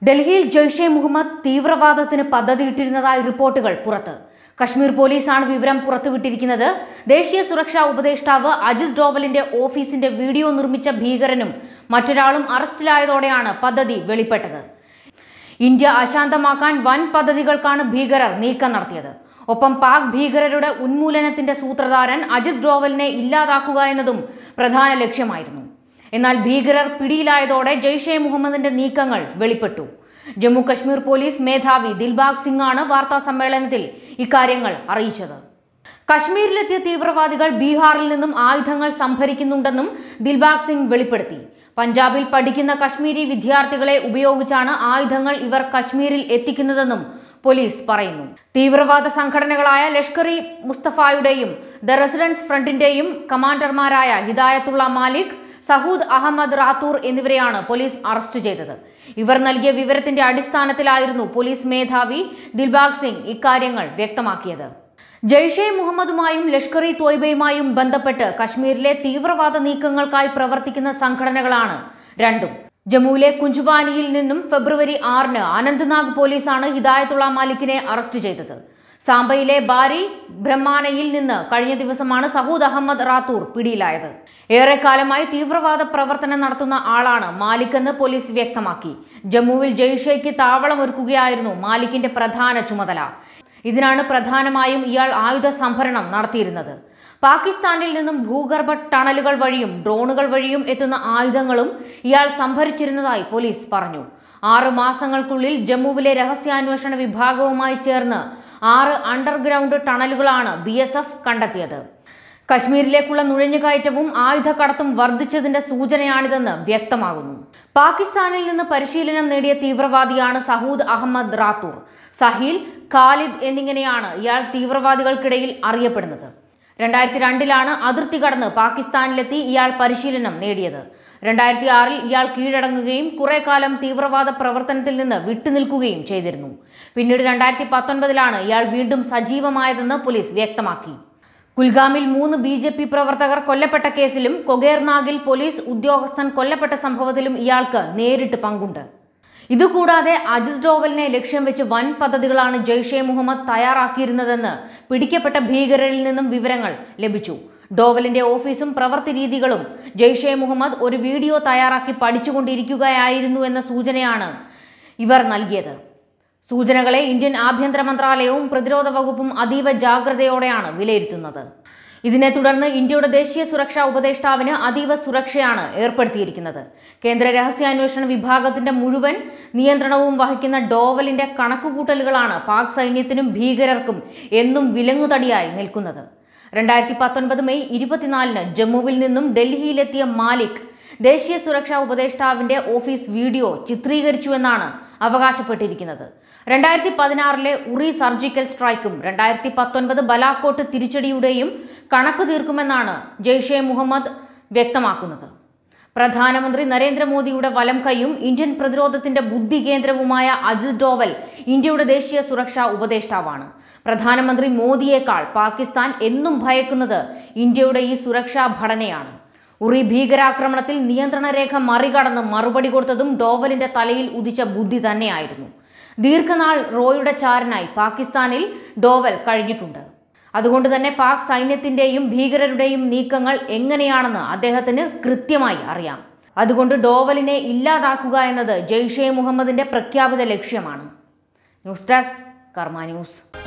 ഡൽഹിയിൽ ജെയ്ഷെ മുഹമ്മദ് തീവ്രവാദത്തിന് പദ്ധതിയിട്ടിരുന്നതായി റിപ്പോർട്ടുകൾ പുറത്ത് കശ്മീർ പോലീസാണ് വിവരം പുറത്തുവിട്ടിരിക്കുന്നത് ദേശീയ സുരക്ഷാ ഉപദേഷ്ടാവ് അജിത് ഡോവലിന്റെ ഓഫീസിന്റെ വീഡിയോ നിർമ്മിച്ച ഭീകരനും മറ്റൊരാളും അറസ്റ്റിലായതോടെയാണ് പദ്ധതി വെളിപ്പെട്ടത് ഇന്ത്യ അശാന്തമാക്കാൻ വൻ പദ്ധതികൾക്കാണ് ഭീകരർ നീക്കം നടത്തിയത് ഒപ്പം പാക് ഭീകരരുടെ ഉന്മൂലനത്തിന്റെ സൂത്രധാരൻ അജിത് ഡോവലിനെ ഇല്ലാതാക്കുക എന്നതും പ്രധാന ലക്ഷ്യമായിരുന്നു എന്നാൽ ഭീകരർ പിടിയിലായതോടെ ജെയ്ഷെ മുഹമ്മദിന്റെ നീക്കങ്ങൾ വെളിപ്പെട്ടു ജമ്മു കശ്മീർ പോലീസ് മേധാവി ദിൽബാഗ് സിംഗ് ആണ് വാർത്താ സമ്മേളനത്തിൽ ഇക്കാര്യങ്ങൾ അറിയിച്ചത് കശ്മീരിലെത്തിയ തീവ്രവാദികൾ ബീഹാറിൽ നിന്നും ആയുധങ്ങൾ സംഭരിക്കുന്നുണ്ടെന്നും ദിൽബാഗ് സിംഗ് വെളിപ്പെടുത്തി പഞ്ചാബിൽ പഠിക്കുന്ന കശ്മീരി വിദ്യാർത്ഥികളെ ഉപയോഗിച്ചാണ് ആയുധങ്ങൾ ഇവർ കശ്മീരിൽ എത്തിക്കുന്നതെന്നും പോലീസ് പറയുന്നു തീവ്രവാദ സംഘടനകളായ ലഷ്കർ ഇ മുസ്തഫായുടെയും ദ റെസിഡൻസ് ഫ്രണ്ടിന്റെയും കമാൻഡർമാരായ ഹിദായത്തുള്ള മാലിക് സഹൂദ് അഹമ്മദ് റാത്തൂർ എന്നിവരെയാണ് പോലീസ് അറസ്റ്റ് ചെയ്തത് ഇവർ നൽകിയ വിവരത്തിന്റെ അടിസ്ഥാനത്തിലായിരുന്നു പോലീസ് മേധാവി ദിൽബാഗ് സിംഗ് ഇക്കാര്യങ്ങൾ വ്യക്തമാക്കിയത് ജെയ്ഷെ മുഹമ്മദുമായും ലഷ്കർ ഇ തോയ്ബയുമായും ബന്ധപ്പെട്ട് കശ്മീരിലെ തീവ്രവാദ നീക്കങ്ങൾക്കായി പ്രവർത്തിക്കുന്ന സംഘടനകളാണ് രണ്ടും ജമ്മുവിലെ കുഞ്ചുവാനിയിൽ നിന്നും ഫെബ്രുവരി ആറിന് അനന്ത്നാഗ് പോലീസാണ് ഹിദായത്തുള്ള മാലിക്കിനെ അറസ്റ്റ് ചെയ്തത് സാംബയിലെ ബാരി ബ്രഹ്മാനയിൽ നിന്ന് കഴിഞ്ഞ ദിവസമാണ് സഹൂദ് അഹമ്മദ് റാത്തൂർ പിടിയിലായത് ഏറെക്കാലമായി തീവ്രവാദ പ്രവർത്തനം നടത്തുന്ന ആളാണ് മാലിക് എന്ന് പോലീസ് വ്യക്തമാക്കി ജമ്മുവിൽ ജെയ്ഷയ്ക്ക് താവളമൊരുക്കുകയായിരുന്നു മാലിക്കിന്റെ പ്രധാന ചുമതല ഇതിനാണ് പ്രധാനമായും ഇയാൾ ആയുധ സംഭരണം നടത്തിയിരുന്നത് പാകിസ്ഥാനിൽ നിന്നും ഭൂഗർഭ ടണലുകൾ വഴിയും ഡ്രോണുകൾ വഴിയും എത്തുന്ന ആയുധങ്ങളും ഇയാൾ സംഭരിച്ചിരുന്നതായി പോലീസ് പറഞ്ഞു ആറ് മാസങ്ങൾക്കുള്ളിൽ ജമ്മുവിലെ രഹസ്യാന്വേഷണ വിഭാഗവുമായി ചേർന്ന് ആറ് അണ്ടർഗ്രൗണ്ട് ടണലുകളാണ് ബി കണ്ടെത്തിയത് കശ്മീരിലേക്കുള്ള നുഴഞ്ഞുകയറ്റവും ആയുധക്കടത്തും വർദ്ധിച്ചതിന്റെ സൂചനയാണിതെന്ന് വ്യക്തമാകുന്നു പാകിസ്ഥാനിൽ നിന്ന് പരിശീലനം നേടിയ തീവ്രവാദിയാണ് സഹൂദ് അഹമ്മദ് റാത്തൂർ സഹീൽ ഖാലിദ് എന്നിങ്ങനെയാണ് ഇയാൾ തീവ്രവാദികൾക്കിടയിൽ അറിയപ്പെടുന്നത് രണ്ടായിരത്തി രണ്ടിലാണ് അതിർത്തി കടന്ന് പാകിസ്ഥാനിലെത്തി ഇയാൾ പരിശീലനം നേടിയത് രണ്ടായിരത്തി ആറിൽ ഇയാൾ കീഴടങ്ങുകയും കുറെ കാലം തീവ്രവാദ പ്രവർത്തനത്തിൽ നിന്ന് വിട്ടുനിൽക്കുകയും ചെയ്തിരുന്നു പിന്നീട് രണ്ടായിരത്തി പത്തൊൻപതിലാണ് ഇയാൾ വീണ്ടും സജീവമായതെന്ന് പോലീസ് വ്യക്തമാക്കി കുൽഗാമിൽ മൂന്ന് ബി ജെ പി പ്രവർത്തകർ കൊല്ലപ്പെട്ട കേസിലും കൊഗേർനാഗിൽ പോലീസ് ഉദ്യോഗസ്ഥൻ കൊല്ലപ്പെട്ട സംഭവത്തിലും ഇയാൾക്ക് നേരിട്ട് പങ്കുണ്ട് ഇതുകൂടാതെ അജിത് ഡോവലിനെ ലക്ഷ്യം വെച്ച് വൻ പദ്ധതികളാണ് ജെയ്ഷെ മുഹമ്മദ് തയ്യാറാക്കിയിരുന്നതെന്ന് പിടിക്കപ്പെട്ട ഭീകരരിൽ നിന്നും വിവരങ്ങൾ ലഭിച്ചു ഡോവലിന്റെ ഓഫീസും പ്രവൃത്തി രീതികളും ജെയ്ഷെ മുഹമ്മദ് ഒരു വീഡിയോ തയ്യാറാക്കി പഠിച്ചുകൊണ്ടിരിക്കുകയായിരുന്നു എന്ന സൂചനയാണ് ഇവർ നൽകിയത് സൂചനകളെ ഇന്ത്യൻ ആഭ്യന്തര മന്ത്രാലയവും പ്രതിരോധ വകുപ്പും അതീവ ജാഗ്രതയോടെയാണ് വിലയിരുത്തുന്നത് ഇതിനെ തുടർന്ന് ഇന്ത്യയുടെ ദേശീയ സുരക്ഷാ ഉപദേഷ്ടാവിന് അതീവ സുരക്ഷയാണ് ഏർപ്പെടുത്തിയിരിക്കുന്നത് കേന്ദ്ര രഹസ്യാന്വേഷണ വിഭാഗത്തിന്റെ മുഴുവൻ നിയന്ത്രണവും വഹിക്കുന്ന ഡോവലിന്റെ കണക്കുകൂട്ടലുകളാണ് പാക് സൈന്യത്തിനും ഭീകരർക്കും എന്നും വിലങ്ങുതടിയായി നിൽക്കുന്നത് രണ്ടായിരത്തി പത്തൊൻപത് മെയ് ഇരുപത്തിനാലിന് ജമ്മുവിൽ നിന്നും ഡൽഹിയിലെത്തിയ മാലിക് ദേശീയ സുരക്ഷാ ഉപദേഷ്ടാവിന്റെ ഓഫീസ് വീഡിയോ ചിത്രീകരിച്ചുവെന്നാണ് അവകാശപ്പെട്ടിരിക്കുന്നത് രണ്ടായിരത്തി പതിനാറിലെ ഉറി സർജിക്കൽ സ്ട്രൈക്കും രണ്ടായിരത്തി പത്തൊൻപത് ബലാക്കോട്ട് തിരിച്ചടിയുടെയും കണക്ക് തീർക്കുമെന്നാണ് ജെയ്ഷെ മുഹമ്മദ് വ്യക്തമാക്കുന്നത് പ്രധാനമന്ത്രി നരേന്ദ്രമോദിയുടെ വലം കൈയും ഇന്ത്യൻ പ്രതിരോധത്തിന്റെ ബുദ്ധി കേന്ദ്രവുമായ അജിത് ഡോവൽ ഇന്ത്യയുടെ ദേശീയ സുരക്ഷാ ഉപദേഷ്ടാവാണ് പ്രധാനമന്ത്രി മോദിയേക്കാൾ പാകിസ്ഥാൻ എന്നും ഭയക്കുന്നത് ഇന്ത്യയുടെ ഈ സുരക്ഷാ ഭടനയാണ് ഉറി ഭീകരാക്രമണത്തിൽ നിയന്ത്രണ രേഖ മറികടന്ന് മറുപടി കൊടുത്തതും ഡോവലിന്റെ തലയിൽ ഉദിച്ച ബുദ്ധി തന്നെയായിരുന്നു ദീർഘനാൾ റോയുടെ ചാരനായി പാകിസ്ഥാനിൽ ഡോവൽ കഴിഞ്ഞിട്ടുണ്ട് അതുകൊണ്ട് തന്നെ പാക് സൈന്യത്തിന്റെയും ഭീകരരുടെയും നീക്കങ്ങൾ എങ്ങനെയാണെന്ന് അദ്ദേഹത്തിന് കൃത്യമായി അറിയാം അതുകൊണ്ട് ഡോവലിനെ ഇല്ലാതാക്കുക എന്നത് ജെയ്ഷെ മുഹമ്മദിന്റെ പ്രഖ്യാപിത ലക്ഷ്യമാണ് ന്യൂസ് ഡെസ്ക് കർമ്മ ന്യൂസ്